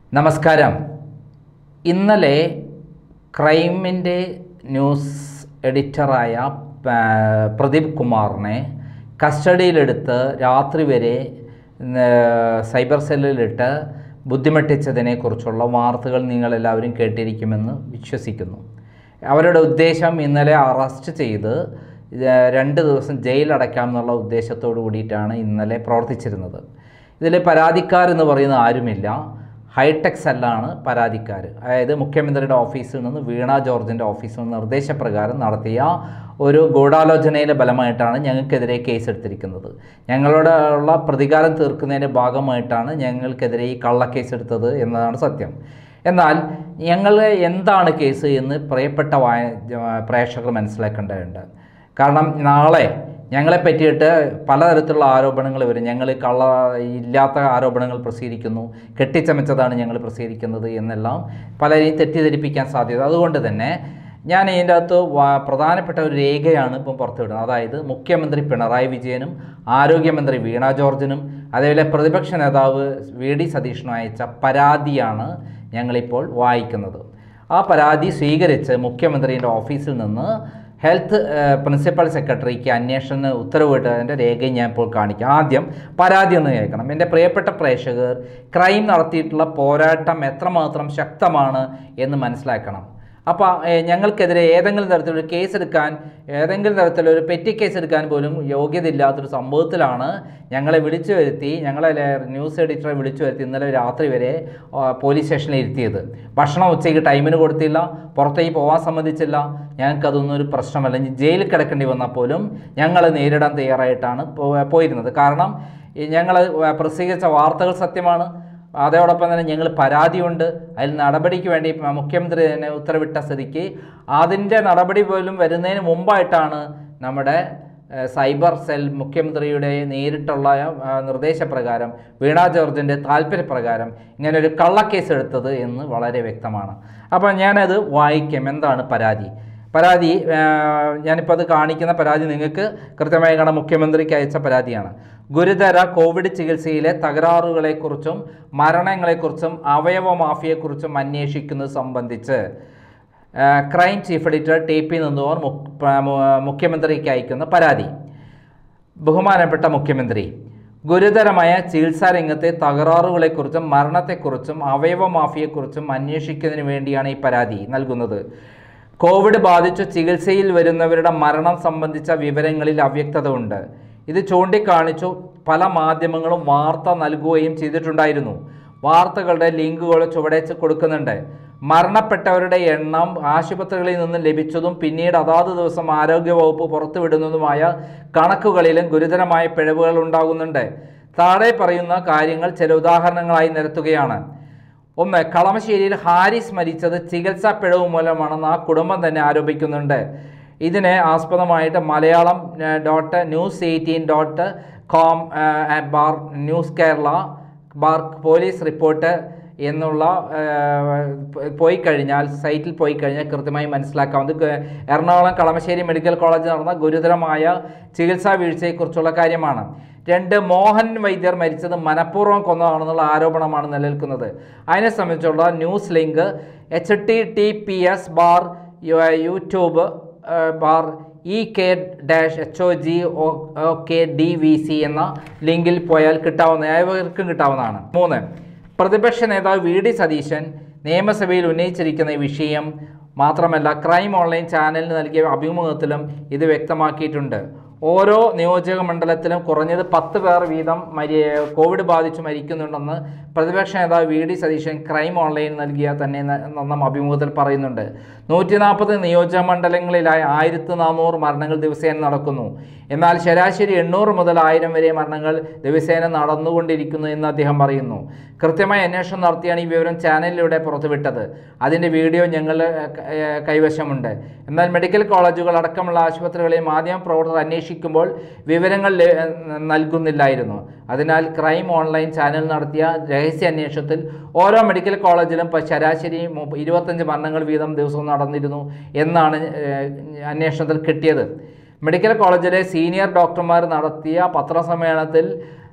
നമസ്കാരം ഇന്നലെ ക്രൈമിൻ്റെ ന്യൂസ് എഡിറ്ററായ പ- പ്രദീപ് കുമാറിനെ കസ്റ്റഡിയിലെടുത്ത് രാത്രി വരെ ഏർ, സൈബർ സെല്ലിലിട്ട് ബുദ്ധിമുട്ടിച്ചതിനെക്കുറിച്ചുള്ള വാർത്തകൾ നിങ്ങളെല്ലാവരും കേട്ടിരിക്കുമെന്ന് വിശ്വസിക്കുന്നു അവരുടെ ഉദ്ദേശം ഇന്നലെ അറസ്റ്റ് ചെയ്ത് ഏർ, രണ്ട് ദിവസം ജയിലടയ്ക്കാം എന്നുള്ള ഉദ്ദേശത്തോടു കൂടിയിട്ടാണ് ഇന്നലെ പ്രവർത്തിച്ചിരുന്നത് ഇതിൽ പരാതിക്കാരെന്ന് പറയുന്ന ആരുമില്ല ഹൈടെക് സെല്ലാണ് പരാതിക്കാർ അതായത് മുഖ്യമന്ത്രിയുടെ ഓഫീസിൽ നിന്ന് വീണ ജോർജിൻ്റെ ഓഫീസിൽ നിന്ന് നിർദ്ദേശപ്രകാരം നടത്തിയ ഒരു ഗൂഢാലോചനയിലെ ബലമായിട്ടാണ് ഞങ്ങൾക്കെതിരെ കേസ് എടുത്തിരിക്കുന്നത് ഞങ്ങളോട് ഉള്ള പ്രതികാരം തീർക്കുന്നതിൻ്റെ ഭാഗമായിട്ടാണ് ഞങ്ങൾക്കെതിരെ ഈ കള്ളക്കേസ് എടുത്തത് എന്നതാണ് സത്യം എന്നാൽ ഞങ്ങൾ എന്താണ് കേസ് എന്ന് പ്രിയപ്പെട്ട വായ പ്രേക്ഷകർ മനസ്സിലാക്കേണ്ടതുണ്ട് കാരണം നാളെ ഞങ്ങളെ പറ്റിയിട്ട് പലതരത്തിലുള്ള ആരോപണങ്ങൾ വരും ഞങ്ങൾ കള്ള ഇല്ലാത്ത ആരോപണങ്ങൾ പ്രസിദ്ധീകരിക്കുന്നു കെട്ടിച്ചമച്ചതാണ് ഞങ്ങൾ പ്രസിദ്ധീകരിക്കുന്നത് എന്നെല്ലാം പലരെയും തെറ്റിദ്ധരിപ്പിക്കാൻ സാധ്യത അതുകൊണ്ട് തന്നെ ഞാൻ ഇതിൻ്റെ അകത്ത് വ- പ്രധാനപ്പെട്ട ഒരു രേഖയാണ് ഇപ്പം പുറത്തുവിടുന്നത് അതായത് മുഖ്യമന്ത്രി പിണറായി വിജയനും ആരോഗ്യമന്ത്രി വീണ ജോർജിനും അതേപോലെ പ്രതിപക്ഷ നേതാവ് വി ഡി സതീഷനും അയച്ച പരാതിയാണ് ഞങ്ങളിപ്പോൾ വായിക്കുന്നത് ആ പരാതി സ്വീകരിച്ച് മുഖ്യമന്ത്രിയുടെ ഓഫീസിൽ നിന്ന് ഹെൽത്ത് ഏഹ്, പ്രിൻസിപ്പൽ സെക്രട്ടറിക്ക് അന്വേഷണ ഉത്തരവിട്ടതിൻ്റെ രേഖയും ഞാൻ ഇപ്പോൾ കാണിക്കാം ആദ്യം പരാതി ഒന്ന് കേൾക്കണം എൻ്റെ പ്രിയപ്പെട്ട പ്രേക്ഷകർ ക്രൈം നടത്തിയിട്ടുള്ള പോരാട്ടം എത്രമാത്രം ശക്തമാണ് എന്ന് മനസ്സിലാക്കണം അപ്പോൾ ഞങ്ങൾക്കെതിരെ ഏതെങ്കിലും തരത്തിലൊരു കേസ് എടുക്കാൻ ഏതെങ്കിലും തരത്തിലൊരു പെറ്റി കേസ് എടുക്കാൻ പോലും യോഗ്യതയില്ലാത്തൊരു സംഭവത്തിലാണ് ഞങ്ങളെ വിളിച്ചു വരുത്തി ഞങ്ങളെ ലെ- ന്യൂസ് എഡിറ്ററെ വിളിച്ചു വരുത്തി ഇന്നലെ രാത്രി വരെ ആ, പോലീസ് സ്റ്റേഷനിൽ ഇരുത്തിയത് ഭക്ഷണം ഉച്ചയ്ക്ക് ടൈമിന് കൊടുത്തില്ല പുറത്തേക്ക് പോകാൻ സമ്മതിച്ചില്ല ഞങ്ങൾക്കതൊന്നും ഒരു പ്രശ്നമല്ല ഇനി ജയിലിൽ കിടക്കേണ്ടി വന്നാൽ പോലും ഞങ്ങൾ നേരിടാൻ തയ്യാറായിട്ടാണ് പോ- പോയിരുന്നത് കാരണം ഞങ്ങൾ പ്രസിദ്ധീകരിച്ച വാർത്തകൾ സത്യമാണ് അതോടൊപ്പം തന്നെ ഞങ്ങൾ പരാതിയുണ്ട് അതിൽ നടപടിക്ക് വേണ്ടി മ- മുഖ്യമന്ത്രി തന്നെ ഉത്തരവിട്ട സ്ഥിതിക്ക് അതിൻ്റെ നടപടി പോലും വരുന്നതിന് മുമ്പായിട്ടാണ് നമ്മുടെ ഏഹ്, സൈബർ സെൽ മുഖ്യമന്ത്രിയുടെ നേരിട്ടുള്ള ആ, നിർദ്ദേശപ്രകാരം വീണ ജോർജിൻ്റെ താല്പര്യപ്രകാരം ഇങ്ങനെ ഒരു കള്ളക്കേസ് എടുത്തത് എന്ന് വളരെ വ്യക്തമാണ് അപ്പോൾ ഞാനത് വായിക്കാം എന്താണ് പരാതി പരാതി ഏഹ്, ഞാനിപ്പോൾ അത് കാണിക്കുന്ന പരാതി നിങ്ങൾക്ക് കൃത്യമായി കാണാൻ മുഖ്യമന്ത്രിക്ക് അയച്ച പരാതിയാണ് ഗുരുതര കോവിഡ് ചികിത്സയിലെ തകരാറുകളെക്കുറിച്ചും മരണങ്ങളെക്കുറിച്ചും അവയവ മാഫിയെക്കുറിച്ചും അന്വേഷിക്കുന്നത് സംബന്ധിച്ച് ഏഹ്, crime chief editor T P നന്ദോർ മുഖ്- പ- മു- മുഖ്യമന്ത്രിക്ക് അയക്കുന്ന പരാതി ബഹുമാനപ്പെട്ട മുഖ്യമന്ത്രി ഗുരുതരമായ ചികിത്സാ രംഗത്തെ തകരാറുകളെക്കുറിച്ചും മരണത്തെക്കുറിച്ചും അവയവ മാഫിയെക്കുറിച്ചും അന്വേഷിക്കുന്നതിന് വേണ്ടിയാണ് ഈ പരാതി നൽകുന്നത് കോവിഡ് ബാധിച്ചു ചികിത്സയിൽ വരുന്നവരുടെ മരണം സംബന്ധിച്ച വിവരങ്ങളിൽ അവ്യക്തത ഉണ്ട് ഇത് ചൂണ്ടിക്കാണിച്ചു പല മാധ്യമങ്ങളും വാർത്ത നൽകുകയും ചെയ്തിട്ടുണ്ടായിരുന്നു വാർത്തകളുടെ ലിങ്കുകൾ ചുവടേച്ച് കൊടുക്കുന്നുണ്ട് മരണപ്പെട്ടവരുടെ എണ്ണം ആശുപത്രികളിൽ നിന്ന് ലഭിച്ചതും പിന്നീട് അതാത് ദിവസം ആരോഗ്യവകുപ്പ് പുറത്തുവിടുന്നതുമായ കണക്കുകളിലും ഗുരുതരമായ പിഴവുകൾ ഉണ്ടാകുന്നുണ്ട് താഴെ പറയുന്ന കാര്യങ്ങൾ ചില ഉദാഹരണങ്ങളായി നിരത്തുകയാണ് ഒന്ന് കളമശ്ശേരിയിൽ ഹാരിസ് മരിച്ചത് ചികിത്സാ പിഴവ് മൂലമാണെന്ന് ആ കുടുംബം തന്നെ ആരോപിക്കുന്നുണ്ട് ഇതിനെ ആസ്പദമായിട്ട് Malayalam uh, dot news eighteen dot com uh, bar news Kerala bar police report എന്നുള്ള ഏഹ്, പ- പോയി കഴിഞ്ഞാൽ സൈറ്റിൽ പോയി കഴിഞ്ഞാൽ കൃത്യമായി മനസ്സിലാക്കാവുന്നത് ഗ- എറണാകുളം കളമശ്ശേരി മെഡിക്കൽ കോളേജിൽ നടന്ന ഗുരുതരമായ ചികിത്സാ വീഴ്ചയെക്കുറിച്ചുള്ള കാര്യമാണ് രണ്ട് മോഹൻ വൈദ്യർ മരിച്ചത് മനഃപൂർവ്വം കൊന്നതാണെന്നുള്ള ആരോപണമാണ് നിലനിൽക്കുന്നത് അതിനെ സംബന്ധിച്ചുള്ള news link H T T P S bar YouTube uh, bar E K dash H O G O K D V C എന്ന ലിങ്കിൽ പോയാൽ കിട്ടാവുന്ന ഏവർക്കും കിട്ടാവുന്നതാണ് മൂന്ന് പ്രതിപക്ഷ നേതാവ് വി ഡി സതീശൻ നിയമസഭയിൽ ഉന്നയിച്ചിരിക്കുന്ന ഈ വിഷയം മാത്രമല്ല ക്രൈം ഓൺലൈൻ ചാനലിന് നൽകിയ അഭിമുഖത്തിലും ഇത് വ്യക്തമാക്കിയിട്ടുണ്ട് ഓരോ നിയോജക മണ്ഡലത്തിലും കുറഞ്ഞത് പത്ത് പേർ വീതം മരി കോവിഡ് ബാധിച്ച് മരിക്കുന്നുണ്ടെന്ന് പ്രതിപക്ഷ നേതാവ് വി ഡി സതീശൻ ക്രൈം ഓൺലൈൻ നൽകിയ തന്നെ ന- എന്ന അഭിമുഖത്തിൽ പറയുന്നുണ്ട് നൂറ്റി നാൽപ്പത് നിയോജക മണ്ഡലങ്ങളിലായി ആയിരത്തി നാനൂറ് മരണങ്ങൾ ദിവസേന നടക്കുന്നു എന്നാൽ ശരാശരി എണ്ണൂറ് മുതൽ ആയിരം വരെ മരണങ്ങൾ ദിവസേന നടന്നുകൊണ്ടിരിക്കുന്നു എന്ന് അദ്ദേഹം പറയുന്നു കൃത്യമായ അന്വേഷണം നടത്തിയാണ് ഈ വിവരം ചാനലിലൂടെ പുറത്തുവിട്ടത് അതിൻ്റെ വീഡിയോ ഞങ്ങൾ ഏഹ്, കൈവശമുണ്ട് എന്നാൽ മെഡിക്കൽ കോളേജുകൾ അടക്കമുള്ള ആശുപത്രികളിൽ മാധ്യമ പ്രവർത്തകർ അന്വേഷിക്കുമ്പോൾ വിവരങ്ങൾ ല- നൽകുന്നില്ലായിരുന്നു അതിനാൽ ക്രൈം ഓൺലൈൻ ചാനൽ നടത്തിയ രഹസ്യ അന്വേഷണത്തിൽ ഓരോ മെഡിക്കൽ കോളേജിലും പ- ശരാശരി മു- ഇരുപത്തഞ്ച് മരണങ്ങൾ വീതം ദിവസവും നടന്നിരുന്നു എന്നാണ് ഏഹ്, അന്വേഷണത്തിൽ കിട്ടിയത് മെഡിക്കൽ കോളേജിലെ സീനിയർ ഡോക്ടർമാർ നടത്തിയ പത്രസമ്മേളനത്തിൽ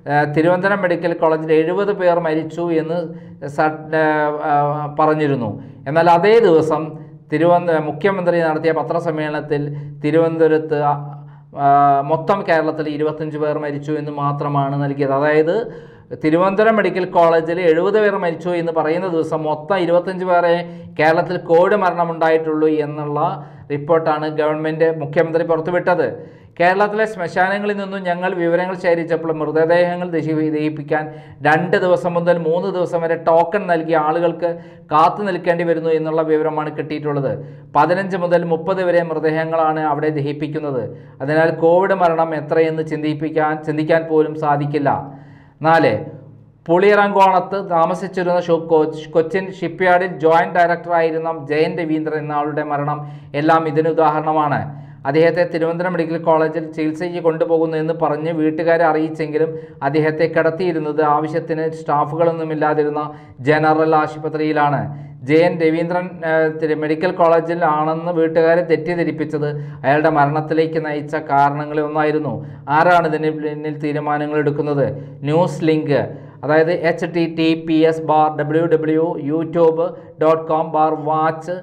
ഏഹ്, തിരുവനന്തപുരം മെഡിക്കൽ കോളേജിൽ എഴുപത് പേർ മരിച്ചു എന്ന് സ- ഏഹ്, ആ, പറഞ്ഞിരുന്നു എന്നാൽ അതേ ദിവസം തിരുവനന്ത മുഖ്യമന്ത്രി നടത്തിയ പത്രസമ്മേളനത്തിൽ തിരുവനന്തപുരത്ത് ആ, ആ, മൊത്തം കേരളത്തിൽ ഇരുപത്തഞ്ച് പേർ മരിച്ചു എന്ന് മാത്രമാണ് നൽകിയത് അതായത് തിരുവനന്തപുരം മെഡിക്കൽ കോളേജിൽ എഴുപത് പേർ മരിച്ചു എന്ന് പറയുന്ന ദിവസം മൊത്തം ഇരുപത്തഞ്ച് പേരെ കേരളത്തിൽ കോവിഡ് മരണമുണ്ടായിട്ടുള്ളൂ എന്നുള്ള റിപ്പോർട്ടാണ് ഗവൺമെൻറ് മുഖ്യമന്ത്രി പുറത്തുവിട്ടത് കേരളത്തിലെ ശ്മശാനങ്ങളിൽ നിന്നും ഞങ്ങൾ വിവരങ്ങൾ ശേഖരിച്ചപ്പോൾ മൃതദേഹങ്ങൾ ദഹി ദഹിപ്പിക്കാൻ രണ്ട് ദിവസം മുതൽ മൂന്ന് ദിവസം വരെ ടോക്കൺ നൽകിയ ആളുകൾക്ക് കാത്തു നിൽക്കേണ്ടി വരുന്നു എന്നുള്ള വിവരമാണ് കിട്ടിയിട്ടുള്ളത് പതിനഞ്ച് മുതൽ മുപ്പത് വരെ മൃതദേഹങ്ങളാണ് അവിടെ ദഹിപ്പിക്കുന്നത് അതിനാൽ കോവിഡ് മരണം എത്രയെന്ന് ചിന്തിപ്പിക്കാൻ ചിന്തിക്കാൻ പോലും സാധിക്കില്ല നാല് പുളിയറങ്കോണത്ത് താമസിച്ചിരുന്ന ഷോ കോച്ച് കൊച്ചിൻ ഷിപ്പ്യാർഡിൽ ജോയിന്റ് ഡയറക്ടറായിരുന്ന ജയൻ രവീന്ദ്രൻ എന്ന ആളുടെ മരണം എല്ലാം ഇതിന് ഉദാഹരണമാണ് അദ്ദേഹത്തെ തിരുവനന്തപുരം മെഡിക്കൽ കോളേജിൽ ചികിത്സയ്ക്ക് കൊണ്ടുപോകുന്നു എന്ന് പറഞ്ഞ് വീട്ടുകാരെ അറിയിച്ചെങ്കിലും അദ്ദേഹത്തെ കിടത്തിയിരുന്നത് ആവശ്യത്തിന് സ്റ്റാഫുകളൊന്നുമില്ലാതിരുന്ന ജനറൽ ആശുപത്രിയിലാണ് ജയൻ രവീന്ദ്രൻ ഏഹ്, തിരു- മെഡിക്കൽ കോളേജിൽ ആണെന്ന് വീട്ടുകാരെ തെറ്റിദ്ധരിപ്പിച്ചത് അയാളുടെ മരണത്തിലേക്ക് നയിച്ച കാരണങ്ങളിൽ ഒന്നായിരുന്നു ആരാണ് ഇതിന് പിന്നിൽ തീരുമാനങ്ങൾ എടുക്കുന്നത് ന്യൂസ് ലിങ്ക് അതായത് H T T P S bar W W YouTube dot com bar watch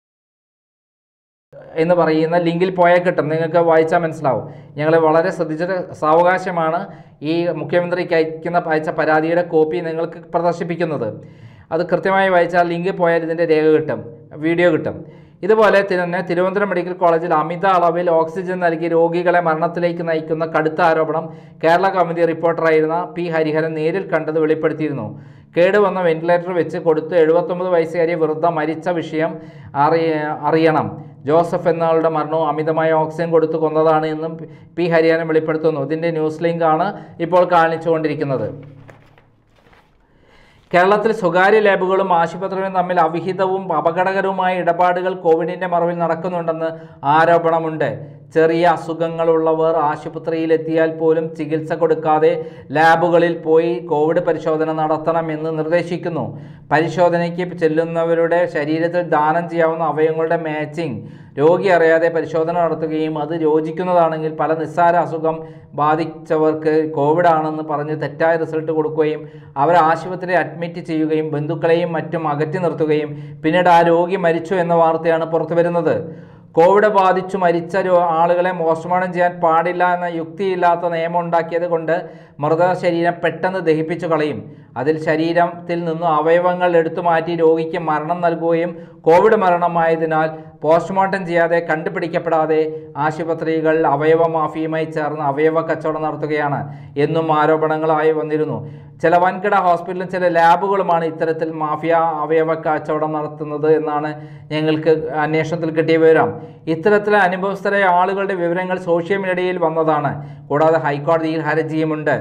എന്ന് പറയുന്ന ലിങ്കിൽ പോയാൽ കിട്ടും നിങ്ങൾക്ക് വായിച്ചാൽ മനസ്സിലാവും ഞങ്ങൾ വളരെ ശ്രദ്ധിച്ചിട്ട് സാവകാശമാണ് ഈ മുഖ്യമന്ത്രിക്ക് അയക്കുന്ന അയച്ച പരാതിയുടെ കോപ്പി നിങ്ങൾക്ക് പ്രദർശിപ്പിക്കുന്നത് അത് കൃത്യമായി വായിച്ചാൽ ലിങ്കിൽ പോയാൽ ഇതിൻ്റെ രേഖ കിട്ടും വീഡിയോ കിട്ടും ഇതുപോലെ തന്നെ തിരുവനന്തപുരം മെഡിക്കൽ കോളേജിൽ അമിത അളവിൽ ഓക്സിജൻ നൽകി രോഗികളെ മരണത്തിലേക്ക് നയിക്കുന്ന കടുത്ത ആരോപണം കേരള കമ്മിറ്റി റിപ്പോർട്ടറായിരുന്ന പി ഹരിഹരൻ നേരിൽ കണ്ടത് വെളിപ്പെടുത്തിയിരുന്നു കേടുവന്ന വെന്റിലേറ്റർ വെച്ച് കൊടുത്ത് എഴുപത്തൊമ്പത് വയസ്സുകാരിയെ വെറുതെ മരിച്ച വിഷയം അറിയ അറിയണം ജോസഫ് എന്നയാളുടെ മരണവും അമിതമായ ഓക്സിജൻ കൊടുത്തു കൊന്നതാണ് എന്നും പി ഹരിഹരൻ വെളിപ്പെടുത്തുന്നു ഇതിൻ്റെ ന്യൂസ് ലിങ്കാണ് ഇപ്പോൾ കാണിച്ചുകൊണ്ടിരിക്കുന്നത് കേരളത്തിൽ സ്വകാര്യ ലാബുകളും ആശുപത്രികളും തമ്മിൽ അവിഹിതവും അപകടകരവുമായ ഇടപാടുകൾ കോവിഡിൻ്റെ മറവിൽ നടക്കുന്നുണ്ടെന്ന് ആരോപണമുണ്ട് ചെറിയ അസുഖങ്ങളുള്ളവർ ആശുപത്രിയിലെത്തിയാൽ പോലും ചികിത്സ കൊടുക്കാതെ ലാബുകളിൽ പോയി കോവിഡ് പരിശോധന നടത്തണമെന്ന് നിർദ്ദേശിക്കുന്നു പരിശോധനയ്ക്ക് ചെല്ലുന്നവരുടെ ശരീരത്തിൽ ദാനം ചെയ്യാവുന്ന അവയവങ്ങളുടെ മാച്ചിങ് രോഗി അറിയാതെ പരിശോധന നടത്തുകയും അത് യോജിക്കുന്നതാണെങ്കിൽ പല നിസ്സാര അസുഖം ബാധിച്ചവർക്ക് കോവിഡ് ആണെന്ന് പറഞ്ഞ് തെറ്റായ റിസൾട്ട് കൊടുക്കുകയും അവരെ ആശുപത്രിയിൽ അഡ്മിറ്റ് ചെയ്യുകയും ബന്ധുക്കളെയും മറ്റും അകറ്റി നിർത്തുകയും പിന്നീട് ആ രോഗി മരിച്ചു എന്ന വാർത്തയാണ് പുറത്തു വരുന്നത് കോവിഡ് ബാധിച്ചു മരിച്ച രോ- ആളുകളെ പോസ്റ്റ്മോർട്ടം ചെയ്യാൻ പാടില്ല എന്ന യുക്തിയില്ലാത്ത നിയമം ഉണ്ടാക്കിയത് കൊണ്ട് മൃതശരീരം പെട്ടെന്ന് ദഹിപ്പിച്ചു കളയും അതിൽ ശരീരത്തിൽ നിന്നും അവയവങ്ങൾ എടുത്തു മാറ്റി രോഗിക്ക് മരണം നൽകുകയും കോവിഡ് മരണമായതിനാൽ പോസ്റ്റ്മോർട്ടം ചെയ്യാതെ കണ്ടുപിടിക്കപ്പെടാതെ ആശുപത്രികൾ അവയവ മാഫിയുമായി ചേർന്ന് അവയവ കച്ചവടം നടത്തുകയാണ് എന്നും ആരോപണങ്ങളായി വന്നിരുന്നു ചില വൻകിട ഹോസ്പിറ്റലും ചില ലാബുകളുമാണ് ഇത്തരത്തിൽ മാഫിയ അവയവ കച്ചവടം നടത്തുന്നത് എന്നാണ് ഞങ്ങൾക്ക് അന്വേഷണത്തിൽ കിട്ടിയ വിവരം ഇത്തരത്തിലെ അനുഭവസ്ഥരായ ആളുകളുടെ വിവരങ്ങൾ സോഷ്യൽ മീഡിയയിൽ വന്നതാണ് കൂടാതെ ഹൈക്കോടതിയിൽ ഹർജിയുമുണ്ട്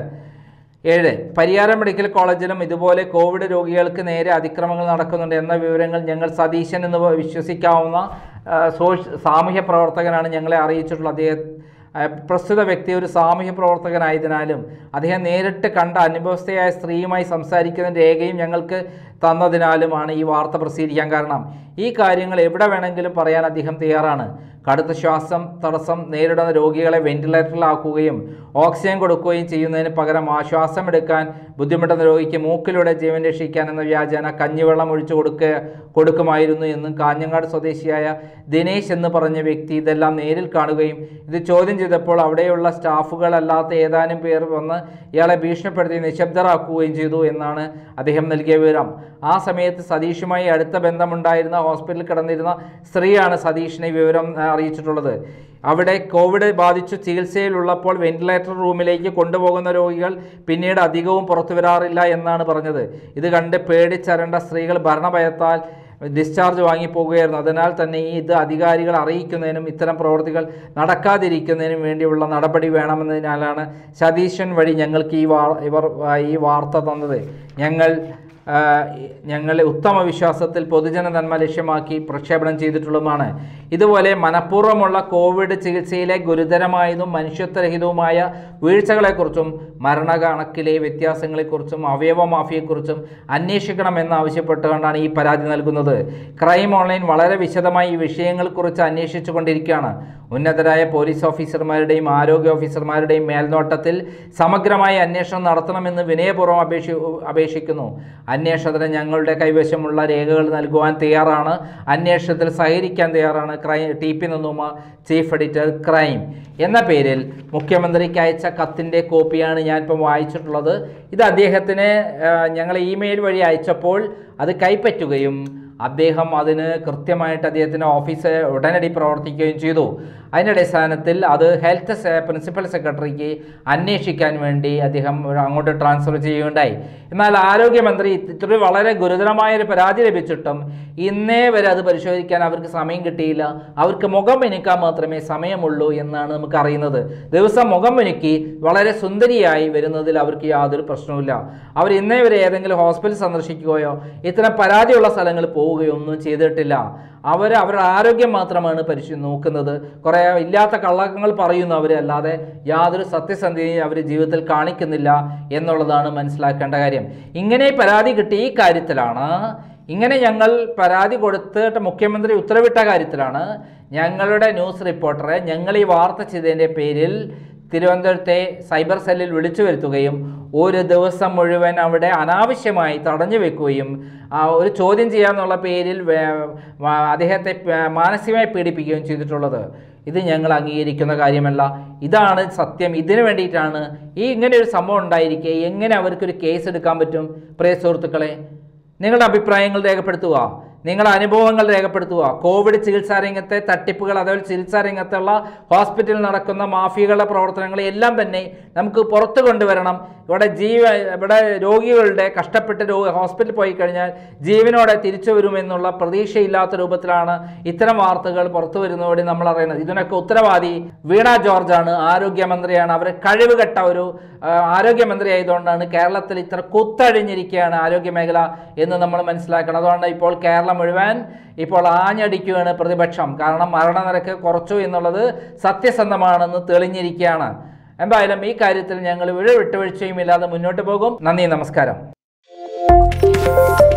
ഏഴ് പരിയാരം മെഡിക്കൽ കോളേജിലും ഇതുപോലെ കോവിഡ് രോഗികൾക്ക് നേരെ അതിക്രമങ്ങൾ നടക്കുന്നുണ്ട് എന്ന വിവരങ്ങൾ ഞങ്ങൾ സതീശൻ എന്ന് വിശ്വസിക്കാവുന്ന ആ, സോഷ്യ സാമൂഹ്യ പ്രവർത്തകനാണ് ഞങ്ങളെ അറിയിച്ചിട്ടുള്ളത് അദ്ദേഹം ആ, പ്രസ്തുത വ്യക്തി ഒരു സാമൂഹ്യ പ്രവർത്തകനായതിനാലും അദ്ദേഹം നേരിട്ട് കണ്ട അനുഭവസ്ഥയായ സ്ത്രീയുമായി സംസാരിക്കുന്ന രേഖയും ഞങ്ങൾക്ക് തന്നതിനാലുമാണ് ഈ വാർത്ത പ്രസിദ്ധീകരിക്കാൻ കാരണം ഈ കാര്യങ്ങൾ എവിടെ വേണമെങ്കിലും പറയാൻ അദ്ദേഹം തയ്യാറാണ് കടുത്ത ശ്വാസം തടസ്സം നേരിടുന്ന രോഗികളെ വെന്റിലേറ്ററിലാക്കുകയും ഓക്സിജൻ കൊടുക്കുകയും ചെയ്യുന്നതിന് പകരം ആശ്വാസം എടുക്കാൻ ബുദ്ധിമുട്ടുന്ന രോഗിക്ക് മൂക്കിലൂടെ ജീവൻ രക്ഷിക്കാൻ എന്ന വ്യാജേന കഞ്ഞിവെള്ളം ഒഴിച്ചു കൊടുക്കുക കൊടുക്കുമായിരുന്നു എന്നും കാഞ്ഞങ്ങാട് സ്വദേശിയായ ദിനേശ് എന്ന് പറഞ്ഞ വ്യക്തി ഇതെല്ലാം നേരിൽ കാണുകയും ഇത് ചോദ്യം ചെയ്തപ്പോൾ അവിടെയുള്ള സ്റ്റാഫുകളല്ലാത്ത ഏതാനും പേർ വന്ന് ഇയാളെ ഭീഷണിപ്പെടുത്തി നിശബ്ദരാക്കുകയും ചെയ്തു എന്നാണ് അദ്ദേഹം നൽകിയ വിവരം ആ സമയത്ത് സതീഷുമായി അടുത്ത ബന്ധമുണ്ടായിരുന്ന ഹോസ്പിറ്റലിൽ കിടന്നിരുന്ന സ്ത്രീയാണ് സതീഷിനെ ഈ വിവരം ആ, അറിയിച്ചിട്ടുള്ളത് അവിടെ കോവിഡ് ബാധിച്ചു ചികിത്സയിലുള്ളപ്പോൾ വെന്റിലേറ്റർ റൂമിലേക്ക് കൊണ്ടുപോകുന്ന രോഗികൾ പിന്നീട് അധികവും പുറത്തു വരാറില്ല എന്നാണ് പറഞ്ഞത് ഇത് കണ്ട് പേടിച്ചരണ്ട സ്ത്രീകൾ ഭരണഭയത്താൽ ഡിസ്ചാർജ് വാങ്ങിപ്പോകുകയായിരുന്നു അതിനാൽ തന്നെ ഈ ഇത് അധികാരികൾ അറിയിക്കുന്നതിനും ഇത്തരം പ്രവർത്തികൾ നടക്കാതിരിക്കുന്നതിനും വേണ്ടിയുള്ള നടപടി വേണമെന്നതിനാലാണ് സതീശൻ വഴി ഞങ്ങൾക്ക് ഈ വാർ ഇവർ ആ, ഈ വാർത്ത തന്നത് ഞങ്ങൾ ആ, ഞങ്ങളെ ഉത്തമ വിശ്വാസത്തിൽ പൊതുജന നന്മ ലക്ഷ്യമാക്കി പ്രക്ഷേപണം ചെയ്തിട്ടുള്ളതുമാണ് ഇതുപോലെ മനഃപൂർവ്വമുള്ള കോവിഡ് ചികിത്സയിലെ ഗുരുതരമായതും മനുഷ്യത്വരഹിതവുമായ വീഴ്ചകളെക്കുറിച്ചും മരണകണക്കിലെ വ്യത്യാസങ്ങളെക്കുറിച്ചും അവയവ മാഫിയെക്കുറിച്ചും അന്വേഷിക്കണമെന്നാവശ്യപ്പെട്ടുകൊണ്ടാണ് ഈ പരാതി നൽകുന്നത് ക്രൈം ഓൺലൈൻ വളരെ വിശദമായി ഈ വിഷയങ്ങളെക്കുറിച്ച് അന്വേഷിച്ചു കൊണ്ടിരിക്കുകയാണ് ഉന്നതരായ പോലീസ് ഓഫീസർമാരുടെയും ആരോഗ്യ ഓഫീസർമാരുടെയും മേൽനോട്ടത്തിൽ സമഗ്രമായ അന്വേഷണം നടത്തണമെന്ന് വിനയപൂർവ്വം അപേക്ഷി അപേക്ഷിക്കുന്നു അന്വേഷണത്തിന് ഞങ്ങളുടെ കൈവശമുള്ള രേഖകൾ നൽകുവാൻ തയ്യാറാണ് അന്വേഷണത്തിൽ സഹകരിക്കാൻ തയ്യാറാണ് ക്രൈം ടി പി നന്ദുമ ചീഫ് എഡിറ്റർ ക്രൈം എന്ന പേരിൽ മുഖ്യമന്ത്രിക്ക് അയച്ച കത്തിൻ്റെ കോപ്പിയാണ് ഞാനിപ്പം വായിച്ചിട്ടുള്ളത് ഇത് അദ്ദേഹത്തിന് ആ, ഞങ്ങൾ ഇമെയിൽ വഴി അയച്ചപ്പോൾ അത് കൈപ്പറ്റുകയും അദ്ദേഹം അതിന് കൃത്യമായിട്ട് അദ്ദേഹത്തിൻ്റെ ഓഫീസ് ഉടനടി പ്രവർത്തിക്കുകയും ചെയ്തു അതിൻ്റെ അടിസ്ഥാനത്തിൽ അത് ഹെൽത്ത് സെ- പ്രിൻസിപ്പൽ സെക്രട്ടറിക്ക് അന്വേഷിക്കാൻ വേണ്ടി അദ്ദേഹം ഒരു അങ്ങോട്ട് ട്രാൻസ്ഫർ ചെയ്യുകയുണ്ടായി എന്നാൽ ആരോഗ്യമന്ത്രി ഇത്ര വളരെ ഗുരുതരമായ ഒരു പരാതി ലഭിച്ചിട്ടും ഇന്നേ വരെ അത് പരിശോധിക്കാൻ അവർക്ക് സമയം കിട്ടിയില്ല അവർക്ക് മുഖം മിനുക്കാൻ മാത്രമേ സമയമുള്ളൂ എന്നാണ് നമുക്ക് അറിയുന്നത് ദിവസം മുഖം മിനുക്കി വളരെ സുന്ദരിയായി വരുന്നതിൽ അവർക്ക് യാതൊരു പ്രശ്നവുമില്ല അവർ ഇന്നേ വരെ ഏതെങ്കിലും ഹോസ്പിറ്റൽ സന്ദർശിക്കുകയോ ഇത്തരം പരാതിയുള്ള സ്ഥലങ്ങളിൽ പോവുകയോ ഒന്നും ചെയ്തിട്ടില്ല അവർ അവരുടെ ആരോഗ്യം മാത്രമാണ് പരിശു നോക്കുന്നത് കുറേ ഇല്ലാത്ത കള്ളങ്ങൾ പറയുന്നു അവർ അല്ലാതെ യാതൊരു സത്യസന്ധതയും അവർ ജീവിതത്തിൽ കാണിക്കുന്നില്ല എന്നുള്ളതാണ് മനസ്സിലാക്കേണ്ട കാര്യം ഇങ്ങനെ പരാതി കിട്ടിയ ഈ കാര്യത്തിലാണ് ഇങ്ങനെ ഞങ്ങൾ പരാതി കൊടുത്തിട്ട് മുഖ്യമന്ത്രി ഉത്തരവിട്ട കാര്യത്തിലാണ് ഞങ്ങളുടെ ന്യൂസ് റിപ്പോർട്ടറെ ഞങ്ങൾ ഈ വാർത്ത ചെയ്തതിൻ്റെ പേരിൽ തിരുവനന്തപുരത്തെ സൈബർ സെല്ലിൽ വിളിച്ചു വരുത്തുകയും ഒരു ദിവസം മുഴുവൻ അവിടെ അനാവശ്യമായി തടഞ്ഞു വെക്കുകയും ആ, ഒരു ചോദ്യം ചെയ്യാന്നുള്ള പേരിൽ വേ- വ- അദ്ദേഹത്തെ പ- മാനസികമായി പീഡിപ്പിക്കുകയും ചെയ്തിട്ടുള്ളത് ഇത് ഞങ്ങൾ അംഗീകരിക്കുന്ന കാര്യമല്ല ഇതാണ് സത്യം ഇതിനു വേണ്ടിയിട്ടാണ് ഈ ഇങ്ങനെ ഒരു സംഭവം ഉണ്ടായിരിക്കെ എങ്ങനെ അവർക്കൊരു കേസ് എടുക്കാൻ പറ്റും പ്രിയ സുഹൃത്തുക്കളെ നിങ്ങളുടെ അഭിപ്രായങ്ങൾ രേഖപ്പെടുത്തുക നിങ്ങളുടെ അനുഭവങ്ങൾ രേഖപ്പെടുത്തുക കോവിഡ് ചികിത്സാ രംഗത്തെ തട്ടിപ്പുകൾ അതുപോലെ ചികിത്സാ രംഗത്തുള്ള ഹോസ്പിറ്റലിൽ നടക്കുന്ന മാഫിയകളുടെ പ്രവർത്തനങ്ങൾ എല്ലാം തന്നെ നമുക്ക് പുറത്തു കൊണ്ടുവരണം ഇവിടെ ജീവ ഇവിടെ രോഗികളുടെ കഷ്ടപ്പെട്ട് രോഗി ഹോസ്പിറ്റലിൽ പോയി കഴിഞ്ഞാൽ ജീവനോടെ തിരിച്ചു വരുമെന്നുള്ള പ്രതീക്ഷയില്ലാത്ത രൂപത്തിലാണ് ഇത്തരം വാർത്തകൾ പുറത്തു വരുന്നതോടെ നമ്മൾ അറിയുന്നത് ഇതിനൊക്കെ ഉത്തരവാദി വീണ ജോർജാണ് ആരോഗ്യമന്ത്രിയാണ് അവർ കഴിവുകെട്ട ഒരു ആ, ആരോഗ്യമന്ത്രി ആയതുകൊണ്ടാണ് കേരളത്തിൽ ഇത്ര കുത്തഴിഞ്ഞിരിക്കുകയാണ് ആരോഗ്യ മേഖല എന്ന് നമ്മൾ മനസ്സിലാക്കണം അതുകൊണ്ട് ഇപ്പോൾ കേരളം മുഴുവൻ ഇപ്പോൾ ആഞ്ഞടിക്കുകയാണ് പ്രതിപക്ഷം കാരണം മരണനിരക്ക് കുറച്ചു എന്നുള്ളത് സത്യസന്ധമാണെന്ന് തെളിഞ്ഞിരിക്കുകയാണ് എന്തായാലും ഈ കാര്യത്തിൽ ഞങ്ങൾ ഒരു വിട്ടുവീഴ്ചയും ഇല്ലാതെ മുന്നോട്ട് പോകും നന്ദി നമസ്കാരം